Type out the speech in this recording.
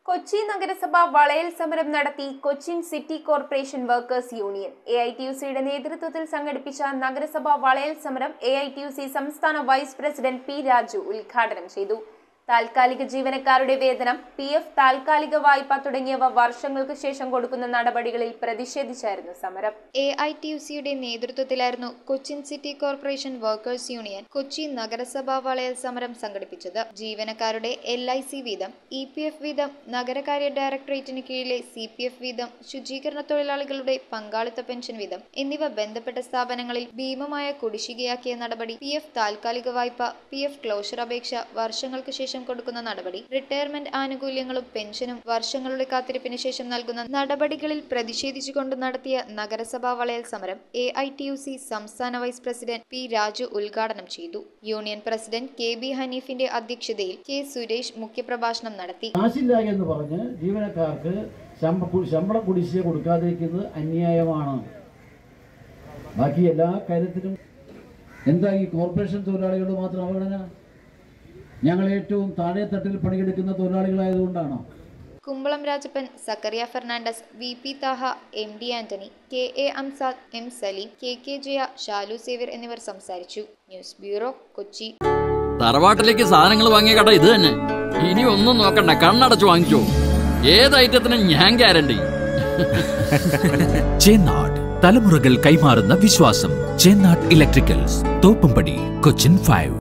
കൊച്ചി നഗരസഭ വളയൽ സമരം നടത്തി Cochin city corporation workers union A I T U സിയുടെ നേതൃത്വത്തിൽ സംഘടിപ്പിച്ച നഗരസഭ വളയൽ സമരം A I T U C സംസ്ഥാന വൈസ് പ്രസിഡന്റ് പി രാജു ഉദ്ഘാടനം ചെയ്തു താൽക്കാലിക ജീവനക്കാരുടെ വേതനം പി എഫ് താൽക്കാലിക വായ്പ തുടങ്ങിയവ വർഷങ്ങൾക്ക് ശേഷം കൊടുക്കുന്ന നടപടികളിൽ പ്രതിഷേധിച്ചായിരുന്നു സമരം എ ഐ ടി യു സിയുടെ നേതൃത്വത്തിലായിരുന്നു Cochin city corporation workers union Kochi നഗരസഭാ വളയൽ സമരം സംഘടിപ്പിച്ചത് ജീവനക്കാരുടെ എൽ ഐ സി വീതം ഇ പി എഫ് വീതം നഗരകാര്യ ഡയറക്ടറേറ്റിന് കീഴിലെ സി പി എഫ് വീതം ശുചീകരണ തൊഴിലാളികളുടെ പങ്കാളിത്ത പെൻഷൻ വീതം എന്നിവ ബന്ധപ്പെട്ട സ്ഥാപനങ്ങളിൽ ഭീമമായ കുടിശ്ശികയാക്കിയ നടപടി പി എഫ് താൽക്കാലിക വായ്പ പി എഫ് ക്ലോഷർ അപേക്ഷ വർഷങ്ങൾക്ക് ശേഷം കൊടുക്കുന്ന നടപടി റിട്ടയർമെന്റ് ആനുകൂല്യങ്ങളും പെൻഷനും വർഷങ്ങളുടെ കാത്തിരിപ്പിന് ശേഷം നൽകുന്ന നടപടികളിൽ പ്രതിഷേധിച്ചുകൊണ്ട് നടത്തിയ നഗരസഭാ വളയൽ സമരം A I T U C സംസ്ഥാന വൈസ് പ്രസിഡന്റ് പി രാജു ഉദ്ഘാടനം ചെയ്തു യൂണിയൻ പ്രസിഡന്റ് കെ ബി ഹനീഫിന്റെ അധ്യക്ഷതയിൽ കെ സുരേഷ് മുഖ്യപ്രഭാഷണം നടത്തി കാശില്ല എന്ന് പറഞ്ഞ് ജീവനക്കാർക്ക് ശമ്പ കു- ശമ്പള കുടിശ്ശിക കൊടുക്കാതിരിക്കുന്നത് അന്യായമാണ് ബാക്കി എല്ലാ കാര്യത്തിലും എന്താ ഈ കോർപ്പറേഷൻ തൊഴിലാളികളോട് മാത്രം അവഗണന ഞങ്ങൾ ഏറ്റവും താഴെ തട്ടിൽ പണിയെടുക്കുന്ന തൊഴിലാളികളായതുകൊണ്ടാണോ Kumbalam Rajappan Zachariah Fernandez V P Thaha M D Antony K A Amsad M Saleem K K Jaya Shalu Xavier എന്നിവർ സംസാരിച്ചു ന്യൂസ് ബ്യൂറോ കൊച്ചി തറവാട്ടിലേക്ക് സാധനങ്ങൾ വാങ്ങിയ കട ഇത് തന്നെ ഇനി ഒന്നും നോക്കണ്ട കണ്ണടച്ച് വാങ്ങിച്ചോ ഏത് ഐറ്റത്തിനും ഞാൻ ഗ്യാരണ്ടി ചേന്നാട് തലമുറകൾ കൈമാറുന്ന വിശ്വാസം ചേന്നാട് ഇലക്ട്രിക്കൽസ് തോപ്പുംപടി കൊച്ചിൻ ഫൈവ്